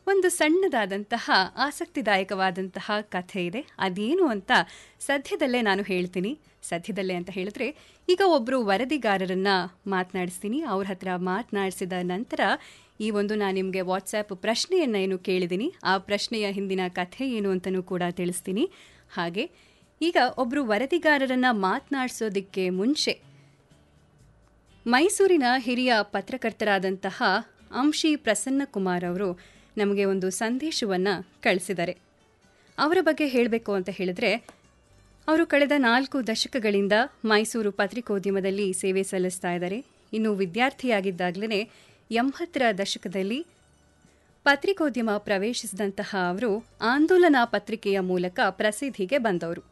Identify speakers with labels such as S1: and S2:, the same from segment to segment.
S1: ಒಂದು ಸಣ್ಣದಾದಂತಹ ಆಸಕ್ತಿದಾಯಕವಾದಂತಹ ಕಥೆ ಇದೆ ಅದೇನು ಅಂತ ಸದ್ಯದಲ್ಲೇ ನಾನು ಹೇಳ್ತೀನಿ ಸದ್ಯದಲ್ಲೇ ಅಂತ ಹೇಳಿದ್ರೆ ಈಗ ಒಬ್ಬರು ವರದಿಗಾರರನ್ನ ಮಾತನಾಡಿಸ್ತೀನಿ ಅವ್ರ ಹತ್ರ ಮಾತನಾಡಿಸಿದ ನಂತರ ಈ ಒಂದು ನಾನು ನಿಮಗೆ ವಾಟ್ಸ್ಆ್ಯಪ್ ಪ್ರಶ್ನೆಯನ್ನು ಏನು ಕೇಳಿದ್ದೀನಿ ಆ ಪ್ರಶ್ನೆಯ ಹಿಂದಿನ ಕಥೆ ಏನು ಅಂತಲೂ ಕೂಡ ತಿಳಿಸ್ತೀನಿ ಹಾಗೆ ಈಗ ಒಬ್ಬರು ವರದಿಗಾರರನ್ನ ಮಾತನಾಡಿಸೋದಕ್ಕೆ ಮುಂಚೆ ಮೈಸೂರಿನ ಹಿರಿಯ ಪತ್ರಕರ್ತರಾದಂತಹ ಅಂಶಿ ಪ್ರಸನ್ನಕುಮಾರ್ ಅವರು ನಮಗೆ ಒಂದು ಸಂದೇಶವನ್ನು ಕಳಿಸಿದ್ದಾರೆ ಅವರ ಬಗ್ಗೆ ಹೇಳಬೇಕು ಅಂತ ಹೇಳಿದ್ರೆ ಅವರು ಕಳೆದ ನಾಲ್ಕು ದಶಕಗಳಿಂದ ಮೈಸೂರು ಪತ್ರಿಕೋದ್ಯಮದಲ್ಲಿ ಸೇವೆ ಸಲ್ಲಿಸ್ತಾ ಇದ್ದಾರೆ ಇನ್ನು ವಿದ್ಯಾರ್ಥಿಯಾಗಿದ್ದಾಗಲೇ ಎಂಬತ್ತರ ದಶಕದಲ್ಲಿ ಪತ್ರಿಕೋದ್ಯಮ ಪ್ರವೇಶಿಸಿದಂತಹ ಅವರು ಆಂದೋಲನ ಪತ್ರಿಕೆಯ ಮೂಲಕ ಪ್ರಸಿದ್ಧಿಗೆ ಬಂದವರು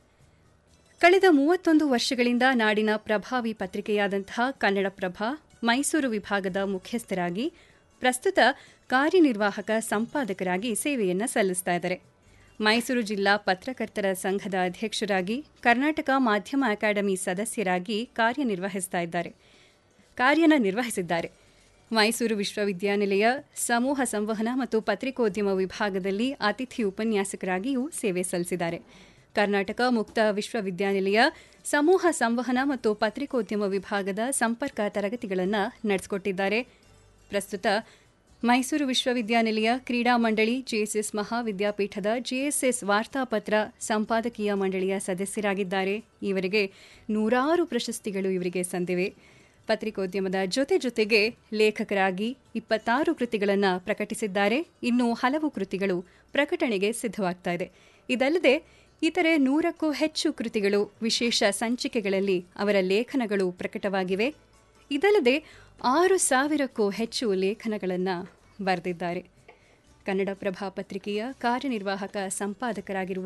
S1: ಕಳೆದ ಮೂವತ್ತೊಂದು ವರ್ಷಗಳಿಂದ ನಾಡಿನ ಪ್ರಭಾವಿ ಪತ್ರಿಕೆಯಾದಂತಹ ಕನ್ನಡಪ್ರಭ ಮೈಸೂರು ವಿಭಾಗದ ಮುಖ್ಯಸ್ಥರಾಗಿ ಪ್ರಸ್ತುತ ಕಾರ್ಯನಿರ್ವಾಹಕ ಸಂಪಾದಕರಾಗಿ ಸೇವೆಯನ್ನು ಸಲ್ಲಿಸ್ತಾ ಇದ್ದಾರೆ ಮೈಸೂರು ಜಿಲ್ಲಾ ಪತ್ರಕರ್ತರ ಸಂಘದ ಅಧ್ಯಕ್ಷರಾಗಿ ಕರ್ನಾಟಕ ಮಾಧ್ಯಮ ಅಕಾಡೆಮಿ ಸದಸ್ಯರಾಗಿ ಕಾರ್ಯನಿರ್ವಹಿಸ್ತಾ ಇದ್ದಾರೆ ಕಾರ್ಯನ ನಿರ್ವಹಿಸಿದ್ದಾರೆ ಮೈಸೂರು ವಿಶ್ವವಿದ್ಯಾನಿಲಯ ಸಮೂಹ ಸಂವಹನ ಮತ್ತು ಪತ್ರಿಕೋದ್ಯಮ ವಿಭಾಗದಲ್ಲಿ ಅತಿಥಿ ಉಪನ್ಯಾಸಕರಾಗಿಯೂ ಸೇವೆ ಸಲ್ಲಿಸಿದ್ದಾರೆ ಕರ್ನಾಟಕ ಮುಕ್ತ ವಿಶ್ವವಿದ್ಯಾನಿಲಯ ಸಮೂಹ ಸಂವಹನ ಮತ್ತು ಪತ್ರಿಕೋದ್ಯಮ ವಿಭಾಗದ ಸಂಪರ್ಕ ತರಗತಿಗಳನ್ನು ನಡೆಸಿಕೊಟ್ಟಿದ್ದಾರೆ ಪ್ರಸ್ತುತ ಮೈಸೂರು ವಿಶ್ವವಿದ್ಯಾನಿಲಯ ಕ್ರೀಡಾ ಮಂಡಳಿ ಜೆಎಸ್ಎಸ್ ಮಹಾವಿದ್ಯಾಪೀಠದ ಜೆಎಸ್ಎಸ್ ವಾರ್ತಾಪತ್ರ ಸಂಪಾದಕೀಯ ಮಂಡಳಿಯ ಸದಸ್ಯರಾಗಿದ್ದಾರೆ ಇವರಿಗೆ ನೂರಾರು ಪ್ರಶಸ್ತಿಗಳು ಇವರಿಗೆ ಸಂದಿವೆ ಪತ್ರಿಕೋದ್ಯಮದ ಜೊತೆ ಜೊತೆಗೆ ಲೇಖಕರಾಗಿ ಇಪ್ಪತ್ತಾರು ಕೃತಿಗಳನ್ನು ಪ್ರಕಟಿಸಿದ್ದಾರೆ ಇನ್ನು ಹಲವು ಕೃತಿಗಳು ಪ್ರಕಟಣೆಗೆ ಸಿದ್ಧವಾಗ್ತಾ ಇದೆ ಇದಲ್ಲದೆ ಇತರೆ ನೂರಕ್ಕೂ ಹೆಚ್ಚು ಕೃತಿಗಳು ವಿಶೇಷ ಸಂಚಿಕೆಗಳಲ್ಲಿ ಅವರ ಲೇಖನಗಳು ಪ್ರಕಟವಾಗಿವೆ ಇದಲ್ಲದೆ ಆರು ಸಾವಿರಕ್ಕೂ ಹೆಚ್ಚು ಲೇಖನಗಳನ್ನು ಬರೆದಿದ್ದಾರೆ ಕನ್ನಡಪ್ರಭ ಪತ್ರಿಕೆಯ ಕಾರ್ಯನಿರ್ವಾಹಕ ಸಂಪಾದಕರಾಗಿರುವ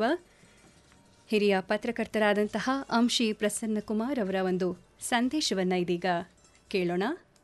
S1: ಹಿರಿಯ ಪತ್ರಕರ್ತರಾದಂತಹ ಅಂಶಿ ಪ್ರಸನ್ನಕುಮಾರ್ ಅವರ ಒಂದು ಸಂದೇಶವನ್ನು ಇದೀಗ ಕೇಳೋಣ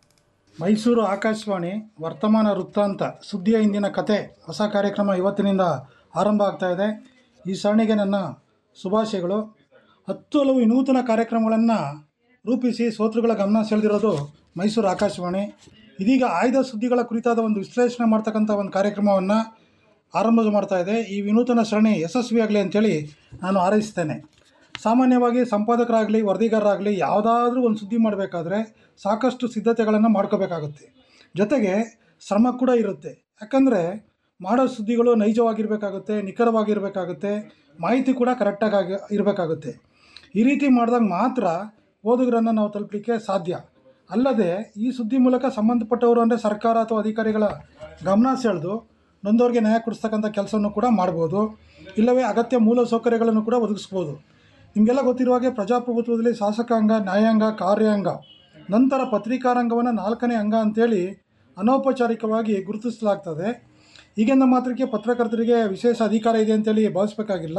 S2: ಮೈಸೂರು ಆಕಾಶವಾಣಿ ವರ್ತಮಾನ ವೃತ್ತಾಂತ ಸುದ್ದಿಯ ಇಂದಿನ ಕತೆ ಹೊಸ ಕಾರ್ಯಕ್ರಮ ಇವತ್ತಿನಿಂದ ಆರಂಭ ಆಗ್ತಾ ಇದೆ ಈ ಸರಣಿಗೆ ನನ್ನ ಶುಭಾಶಯಗಳು ಹತ್ತು ಹಲವು ವಿನೂತನ ಕಾರ್ಯಕ್ರಮಗಳನ್ನು ರೂಪಿಸಿ ಸೋತೃಗಳ ಗಮನ ಸೆಳೆದಿರೋದು ಮೈಸೂರು ಆಕಾಶವಾಣಿ ಇದೀಗ ಆಯ್ದ ಸುದ್ದಿಗಳ ಕುರಿತಾದ ಒಂದು ವಿಶ್ಲೇಷಣೆ ಮಾಡ್ತಕ್ಕಂಥ ಒಂದು ಕಾರ್ಯಕ್ರಮವನ್ನು ಆರಂಭ ಮಾಡ್ತಾ ಇದೆ ಈ ವಿನೂತನ ಸರಣಿ ಯಶಸ್ವಿಯಾಗಲಿ ಅಂತೇಳಿ ನಾನು ಹಾರೈಸ್ತೇನೆ ಸಾಮಾನ್ಯವಾಗಿ ಸಂಪಾದಕರಾಗಲಿ ವರದಿಗಾರರಾಗಲಿ ಯಾವುದಾದ್ರೂ ಒಂದು ಸುದ್ದಿ ಮಾಡಬೇಕಾದ್ರೆ ಸಾಕಷ್ಟು ಸಿದ್ಧತೆಗಳನ್ನು ಮಾಡ್ಕೋಬೇಕಾಗುತ್ತೆ ಜೊತೆಗೆ ಶ್ರಮ ಕೂಡ ಇರುತ್ತೆ ಯಾಕಂದರೆ ಮಾಡೋ ಸುದ್ದಿಗಳು ನೈಜವಾಗಿರಬೇಕಾಗುತ್ತೆ ನಿಖರವಾಗಿರಬೇಕಾಗುತ್ತೆ ಮಾಹಿತಿ ಕೂಡ ಕರೆಕ್ಟಾಗಿ ಇರಬೇಕಾಗುತ್ತೆ ಈ ರೀತಿ ಮಾಡಿದಾಗ ಮಾತ್ರ ಓದುಗರನ್ನು ನಾವು ತಲುಪಲಿಕ್ಕೆ ಸಾಧ್ಯ ಅಲ್ಲದೆ ಈ ಸುದ್ದಿ ಮೂಲಕ ಸಂಬಂಧಪಟ್ಟವರು ಅಂದರೆ ಸರ್ಕಾರ ಅಥವಾ ಅಧಿಕಾರಿಗಳ ಗಮನ ಸೆಳೆದು ನೊಂದವ್ರಿಗೆ ನ್ಯಾಯ ಕೊಡಿಸ್ತಕ್ಕಂಥ ಕೆಲಸವನ್ನು ಕೂಡ ಮಾಡ್ಬೋದು ಇಲ್ಲವೇ ಅಗತ್ಯ ಮೂಲ ಸೌಕರ್ಯಗಳನ್ನು ಕೂಡ ಒದಗಿಸ್ಬೋದು ನಿಮಗೆಲ್ಲ ಗೊತ್ತಿರುವ ಹಾಗೆ ಪ್ರಜಾಪ್ರಭುತ್ವದಲ್ಲಿ ಶಾಸಕಾಂಗ ನ್ಯಾಯಾಂಗ ಕಾರ್ಯಾಂಗ ನಂತರ ಪತ್ರಿಕಾರಂಗವನ್ನು ನಾಲ್ಕನೇ ಅಂಗ ಅಂತೇಳಿ ಅನೌಪಚಾರಿಕವಾಗಿ ಗುರುತಿಸಲಾಗ್ತದೆ ಈಗಿನ ಮಾತ್ರಕ್ಕೆ ಪತ್ರಕರ್ತರಿಗೆ ವಿಶೇಷ ಅಧಿಕಾರ ಇದೆ ಅಂತೇಳಿ ಭಾವಿಸಬೇಕಾಗಿಲ್ಲ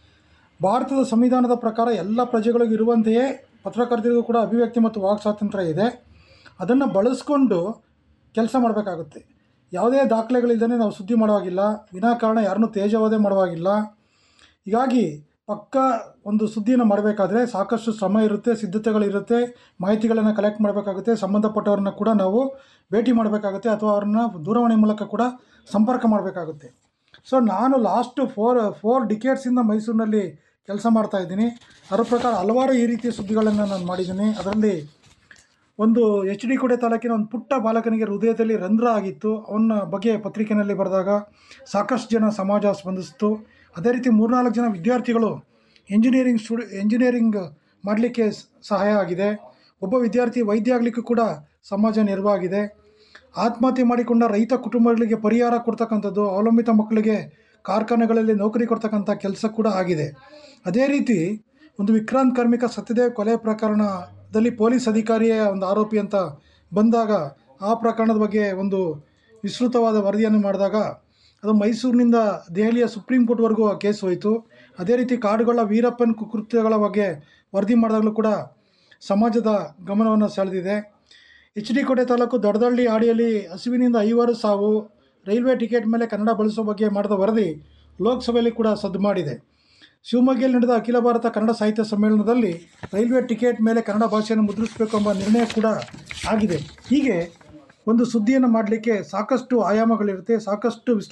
S2: ಭಾರತದ ಸಂವಿಧಾನದ ಪ್ರಕಾರ ಎಲ್ಲ ಪ್ರಜೆಗಳಿಗೂ ಇರುವಂತೆಯೇ ಪತ್ರಕರ್ತರಿಗೂ ಕೂಡ ಅಭಿವ್ಯಕ್ತಿ ಮತ್ತು ವಾಕ್ ಸ್ವಾತಂತ್ರ್ಯ ಇದೆ ಅದನ್ನು ಬಳಸ್ಕೊಂಡು ಕೆಲಸ ಮಾಡಬೇಕಾಗುತ್ತೆ ಯಾವುದೇ ದಾಖಲೆಗಳಿಲ್ಲದೇ ನಾವು ಸುದ್ದಿ ಮಾಡುವಾಗಿಲ್ಲ ವಿನಾಕಾರಣ ಯಾರನ್ನೂ ತೇಜವಾದೆ ಮಾಡುವಾಗಿಲ್ಲ ಹೀಗಾಗಿ ಪಕ್ಕ ಒಂದು ಸುದ್ದಿಯನ್ನು ಮಾಡಬೇಕಾದ್ರೆ ಸಾಕಷ್ಟು ಶ್ರಮ ಇರುತ್ತೆ ಸಿದ್ಧತೆಗಳಿರುತ್ತೆ ಮಾಹಿತಿಗಳನ್ನು ಕಲೆಕ್ಟ್ ಮಾಡಬೇಕಾಗುತ್ತೆ ಸಂಬಂಧಪಟ್ಟವ್ರನ್ನ ಕೂಡ ನಾವು ಭೇಟಿ ಮಾಡಬೇಕಾಗುತ್ತೆ ಅಥವಾ ಅವ್ರನ್ನ ದೂರವಾಣಿ ಮೂಲಕ ಕೂಡ ಸಂಪರ್ಕ ಮಾಡಬೇಕಾಗುತ್ತೆ ಸೊ ನಾನು ಲಾಸ್ಟ್ ಫೋರ್ ಫೋರ್ ಡಿಕೇಟ್ಸಿಂದ ಮೈಸೂರಿನಲ್ಲಿ ಕೆಲಸ ಮಾಡ್ತಾ ಇದ್ದೀನಿ ಅದರ ಪ್ರಕಾರ ಹಲವಾರು ಈ ರೀತಿಯ ಸುದ್ದಿಗಳನ್ನು ನಾನು ಮಾಡಿದ್ದೀನಿ ಅದರಲ್ಲಿ ಒಂದು ಎಚ್ ಡಿ ಕೋಟೆ ತಾಲೂಕಿನ ಒಂದು ಪುಟ್ಟ ಬಾಲಕನಿಗೆ ಹೃದಯದಲ್ಲಿ ರಂಧ್ರ ಆಗಿತ್ತು ಅವನ ಬಗ್ಗೆ ಪತ್ರಿಕೆಯಲ್ಲಿ ಬರೆದಾಗ ಸಾಕಷ್ಟು ಜನ ಸಮಾಜ ಸ್ಪಂದಿಸಿತು ಅದೇ ರೀತಿ ಮೂರ್ನಾಲ್ಕು ಜನ ವಿದ್ಯಾರ್ಥಿಗಳು ಎಂಜಿನಿಯರಿಂಗ್ ಸ್ಟುಡಿ ಎಂಜಿನಿಯರಿಂಗ್ ಮಾಡಲಿಕ್ಕೆ ಸಹಾಯ ಆಗಿದೆ ಒಬ್ಬ ವಿದ್ಯಾರ್ಥಿ ವೈದ್ಯ ಆಗಲಿಕ್ಕೂ ಕೂಡ ಸಮಾಜ ನೆರವಾಗಿದೆ ಆತ್ಮಹತ್ಯೆ ಮಾಡಿಕೊಂಡ ರೈತ ಕುಟುಂಬಗಳಿಗೆ ಪರಿಹಾರ ಕೊಡ್ತಕ್ಕಂಥದ್ದು ಅವಲಂಬಿತ ಮಕ್ಕಳಿಗೆ ಕಾರ್ಖಾನೆಗಳಲ್ಲಿ ನೌಕರಿ ಕೊಡ್ತಕ್ಕಂಥ ಕೆಲಸ ಕೂಡ ಆಗಿದೆ ಅದೇ ರೀತಿ ಒಂದು ವಿಕ್ರಾಂತ್ ಕಾರ್ಮಿಕ ಸತ್ಯದೇವ್ ಕೊಲೆ ಪ್ರಕರಣದಲ್ಲಿ ಪೊಲೀಸ್ ಅಧಿಕಾರಿಯೇ ಒಂದು ಆರೋಪಿ ಅಂತ ಬಂದಾಗ ಆ ಪ್ರಕರಣದ ಬಗ್ಗೆ ಒಂದು ವಿಸ್ತೃತವಾದ ವರದಿಯನ್ನು ಮಾಡಿದಾಗ ಅದು ಮೈಸೂರಿನಿಂದ ದೆಹಲಿಯ ಸುಪ್ರೀಂ ಕೋರ್ಟ್ವರೆಗೂ ಆ ಕೇಸ್ ಹೋಯಿತು ಅದೇ ರೀತಿ ಕಾಡುಗಳ ವೀರಪ್ಪನ್ ಕೃತ್ಯಗಳ ಬಗ್ಗೆ ವರದಿ ಮಾಡಿದಾಗಲೂ ಕೂಡ ಸಮಾಜದ ಗಮನವನ್ನು ಸೆಳೆದಿದೆ ಎಚ್ ಡಿ ಕೋಟೆ ತಾಲೂಕು ದೊಡ್ಡದಳ್ಳಿ ಹಾಡಿಯಲ್ಲಿ ಹಸುವಿನಿಂದ ಐವರು ಸಾವು ರೈಲ್ವೆ ಟಿಕೆಟ್ ಮೇಲೆ ಕನ್ನಡ ಬಳಸೋ ಬಗ್ಗೆ ಮಾಡಿದ ವರದಿ ಲೋಕಸಭೆಯಲ್ಲಿ ಕೂಡ ಸದ್ದು ಮಾಡಿದೆ ಶಿವಮೊಗ್ಗದಲ್ಲಿ ನಡೆದ ಅಖಿಲ ಭಾರತ ಕನ್ನಡ ಸಾಹಿತ್ಯ ಸಮ್ಮೇಳನದಲ್ಲಿ ರೈಲ್ವೆ ಟಿಕೆಟ್ ಮೇಲೆ ಕನ್ನಡ ಭಾಷೆಯನ್ನು ಮುದ್ರಿಸಬೇಕು ಎಂಬ ನಿರ್ಣಯ ಕೂಡ ಆಗಿದೆ ಹೀಗೆ ಒಂದು ಸುದ್ದಿಯನ್ನು ಮಾಡಲಿಕ್ಕೆ ಸಾಕಷ್ಟು ಆಯಾಮಗಳಿರುತ್ತೆ ಸಾಕಷ್ಟು ವಿಶ್ಲೇಷಣೆ